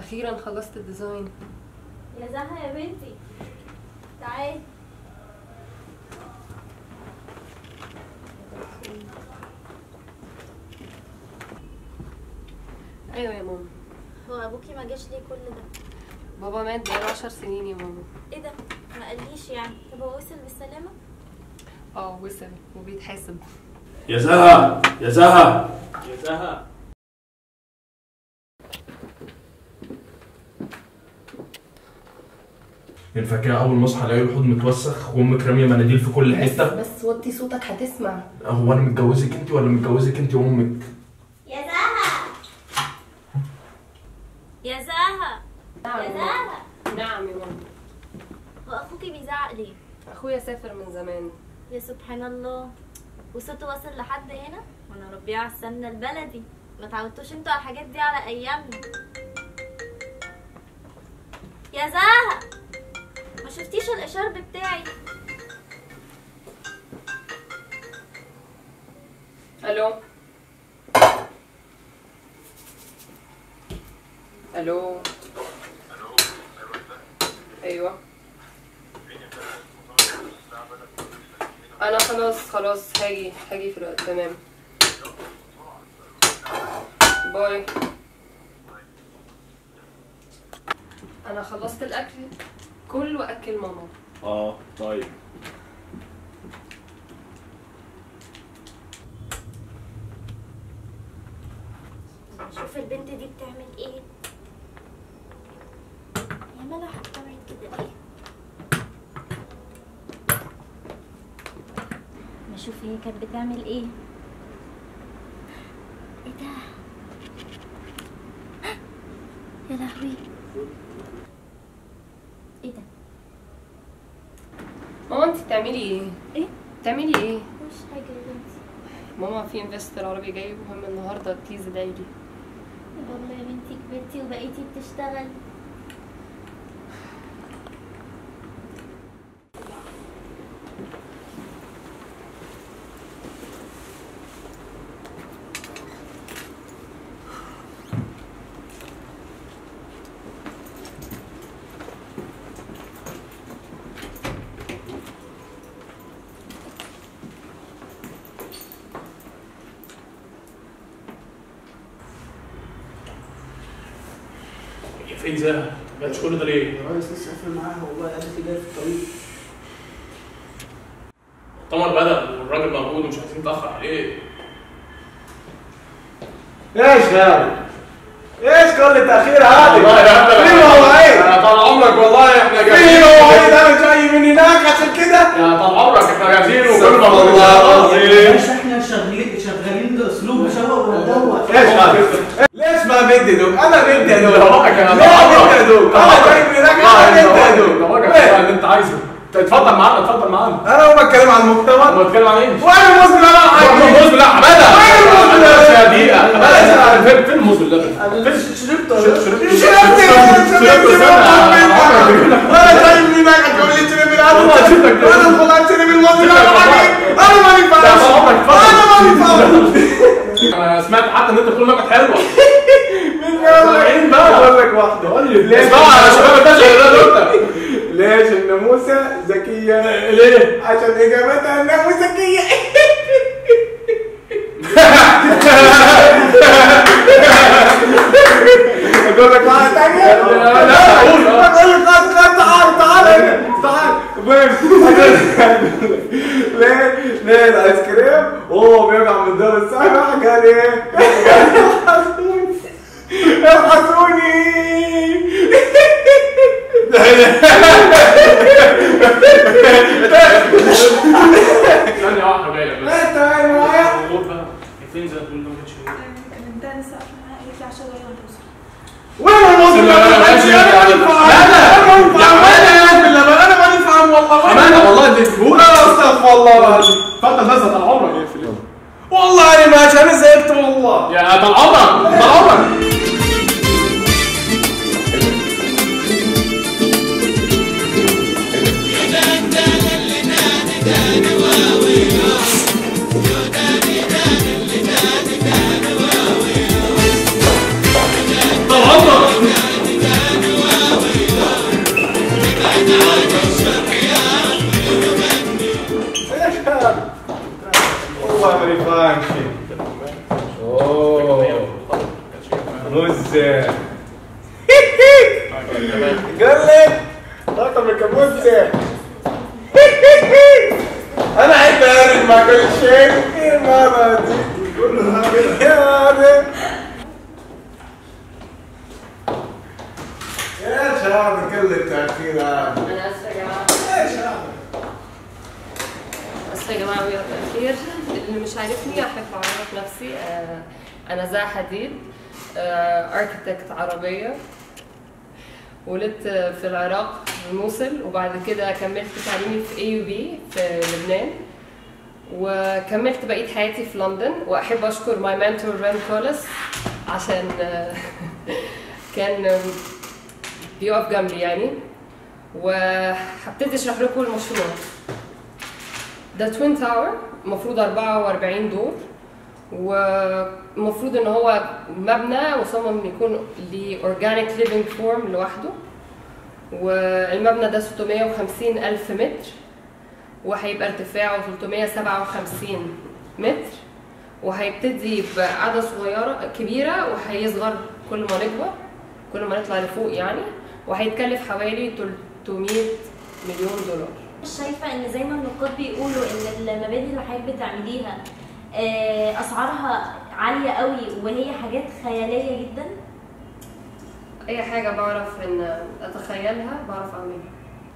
اخيرا خلصت الديزاين يا زهرة يا بنتي تعالي ايوه يا ماما هو ابوكي ما جاش ليه كل ده بابا مات بقاله 10 سنين يا ماما ايه ده ما قاليش يعني طب هو وصل بالسلامة اه وصل وبيتحاسب يا زها يا زها يا زها ينفع كده اول ما اصحى الاقي الحوض متوسخ وامك راميه مناديل في كل حته بس وطي صوتك هتسمع هو انا متجوزك انت ولا متجوزك انت وامك يا زهرة يا زهرة نعم يا يا ماما. زهرة نعم يا ماما هو اخوكي بيزعق ليه اخويا سافر من زمان يا سبحان الله وصوته واصل لحد هنا وانا ربيه على السمنه البلدي ما تعودتوش انتوا على الحاجات دي على ايامنا يا زهر ما شفتيش الاشارب بتاعي الو الو ايوه انا خلاص خلاص هاجي هاجي في الوقت تمام باي انا خلصت الاكل كل واكل ماما اه طيب شوف البنت دي بتعمل ايه يا ملح بتعمل كده ليه ما اشوف هي كانت بتعمل ايه ايه ده يا لهوي ايه ده ماما انت بتعملي ايه ايه بتعملي ايه مش حاجه يا بنتي ماما في انفستر عربي جاي مهم النهارده بليز ادعيلي والله يا بنتي كبرتي وبقيتي بتشتغل يا فين زها جاتش كل ده ليه يا ريس لسه قافل معاها والله قالت لي جاي في الطريق طمر بدأ والراجل موجود ومش عايزين نتأخر عليه ايش هذا؟ ايش كل التاخير هذا؟ والله يا عم في مواعيد يا طال عمرك والله احنا في جاهزين مواعيد انا جاي من هناك عشان كده يا طال عمرك احنا جاهزين وكل استغفر موجود الله العظيم. بس احنا شغالين شغالين اسلوب شوق ودوق ايش هذا؟ ليش ما بدي دوق؟ انا بدي ادوق دوقك يا ليه طال عمرك. بدي ادوق؟ انا جاي من هناك انا بدي ادوق دوقك ليه؟ اللي انت عايزه اتفضل معانا اتفضل معانا انا ما بتكلم عن المجتمع هو بتتكلم عن ايه؟ وين الموز باللبن حقي؟ موز لا حماده وين الموز باللبن؟ يا دقيقه حماده فين فين الموز باللبن؟ شربته شربت- شربت شربت- شربت انا جاي من هناك هتقول لي شرب والله الابو شفتك. انا ادخل اشرب الموز باللبن شفتك حقي والله. انا ماني لا طال فاهم عمرك اتفضل انا ماني فاهم انا سمعت حتى ان انت بتقول لك حلوه مين قال طالعين بقى. اقول لك واحده قول لي ليش؟ اسمعوا يا شباب التاشر ده انت ليش الناموسه ذكيه ليه؟ عشان اجابتها انها ذكيه اقول لك واحده ثانيه لا، لا، قول. اقول لك خلاص خلاص تعال تعال هنا تعال وين ليه ليه الايس كريم وهو بيقع من الدور السابع قال ايه؟ قال الحسوني ثانية واحدة جاية بس انت وين معايا؟ خد بقى فين زي ما تقول ما كانتش وين الموز لا، لا، لا، باللبن؟ لا، لا، لا، لا، لا، انا ما ينفع انا ما ينفع باللبن انا ماني فاهم والله حماده والله دي فلوس لا استغفر الله العظيم اتفضل بس طال عمرك والله انا ماشي انا زهقت والله يا طال عمرك طال عمرك طال عمرك شكرا والله ماني فاهم شيء اوه موزة قال لك رقمك موزة انا عايز اعرف مع كل شيء كثير مرة دي كلها يا هذا يا شباب كل التأخير هذا انا اسفه يا جماعه يا شباب اسفه يا جماعه ويا التاخير اللي مش عارفني احب اعرف نفسي آه، انا زاهى حديد اركتكت عربيه ولدت في العراق في موصل وبعد كده كملت تعليمي في اي يو بي في لبنان وكملت بقية حياتي في لندن واحب اشكر ماي منتور رين كولس عشان آه، كان بيقف جنبي يعني وهبتدي اشرح لكم المشروع ده توين تاور المفروض 44 دور والمفروض ان هو مبنى مصمم يكون ليه اورجانيك ليفينج فورم لوحده والمبنى ده 650 الف متر وهيبقى ارتفاعه 357 متر وهيبتدي بقعدة صغيرة كبيرة وهيصغر كل ما نكبر كل ما نطلع لفوق يعني وهيتكلف حوالي 300 مليون دولار مش شايفه ان زي ما النقاد بيقولوا ان المباني اللي حضرتك بتعمليها آه، اسعارها عاليه قوي وهي حاجات خياليه جدا اي حاجه بعرف ان اتخيلها بعرف اعملها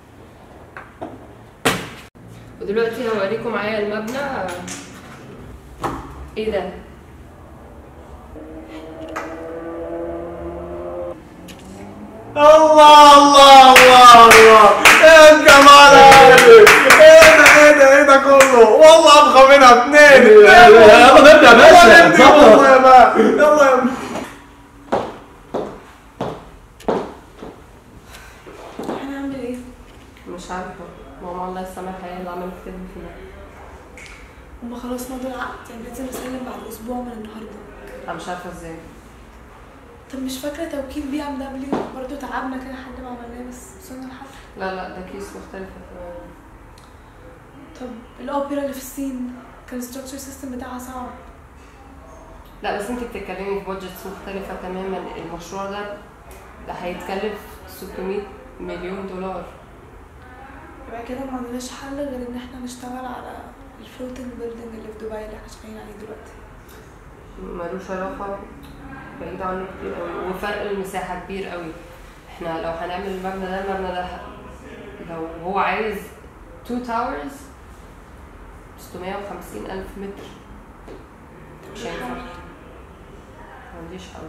ودلوقتي هوريكم معايا المبنى ايه ده الله الله الله الله ايه الجمال هذا ايه ده ايه ده ايه ده كله والله ابغى منها اثنين يلا نبدأ يا باشا. يلا نبدأ اتفضل. والله يا باشا يلا يا هنعمل ايه؟ مش عارفه ماما الله يسامحها هي اللي عملت كده فينا هما خلاص مضوا العقد يعني لازم نسلم بعد اسبوع من النهارده انا مش عارفه ازاي طب مش فاكره توكيل بي ام دبليو برضه تعبنا كده لحد ما عملناه بس وصلنا لحد لا لا ده كيس مختلف تماما طب الاوبرا اللي في الصين كان الستراكشر سيستم بتاعها صعب لا بس انت بتتكلمي في بادجتس مختلفه تماما المشروع ده ده هيتكلف 600 مليون دولار يبقى كده ما عندناش حل غير ان احنا نشتغل على الفلوتنج بيلدينج اللي في دبي اللي احنا شغالين عليه دلوقتي ملوش علاقة بعيد عنه كتير قوي وفرق المساحة كبير قوي احنا لو هنعمل المبنى ده المبنى ده لو هو عايز تو تاورز 650 ألف متر مش هينفع ما عنديش حل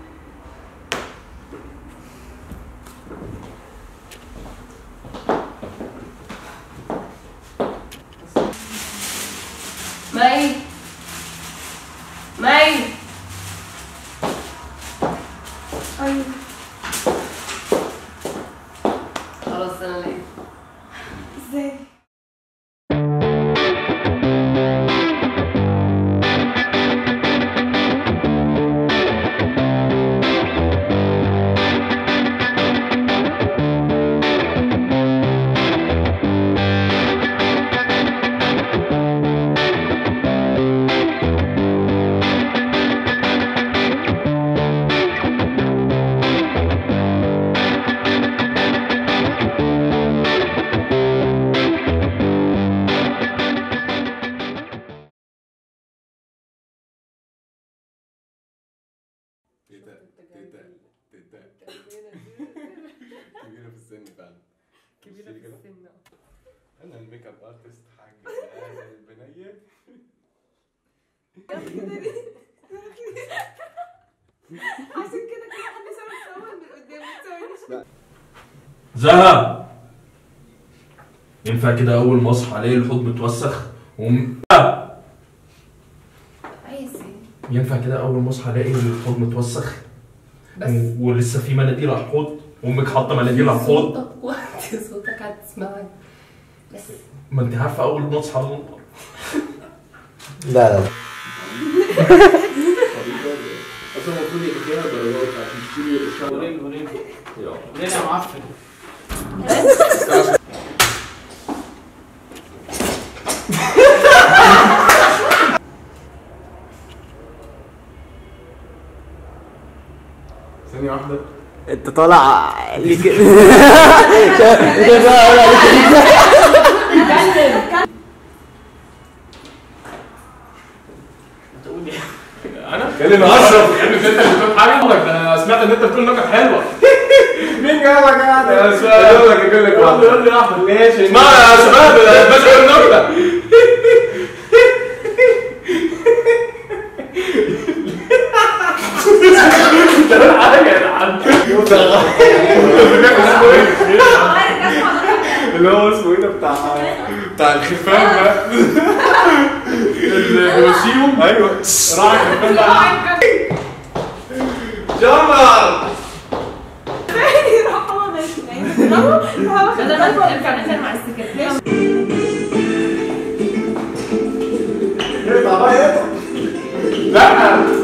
مي مي ايوه خلاص انا لقيت ازاي تيتا تيتا تيتا كبيرة في السن فعلا كبيرة في السن انا الميك اب ارتست حق البنية عشان كده كل حد صور صور من قدام ما تصورنيش زهق ينفع كده اول ما اصحى الاقي الحوض متوسخ وم... عايز ايه ينفع كده اول ما اصحى الاقي الحوض متوسخ بس و- ولسه في مناديل على الحوض وامك حاطه مناديل على الحوض صوتك وقت صوتك هتسمعك بس ما انت عارفه اول ما اصحى ال- لا لا لا اصلا المفروض يبقى فيها درجات عشان تشيل الشغل وريني وريني وريني يا معفن ثانيه واحده انت طالع ليه كده انا اتكلم اشرف يعني انت اللي بتقول حاجه انا سمعت ان انت بتقول نكت حلوه مين جابك قاعد يا سلام. اقول لك اقول لك يقول واحدة. لي يقول لي يا احمد ماشي اسمع يا شباب بس اقول نكته حاجه يا عم اللي هو اسمه ايه ده بتاع بتاع الخرفان ده الهيروشيما ايوه راعي الخرفان ده جمر انا ما ينفع نزل مع السكرتير اقطع بقى اقطع لا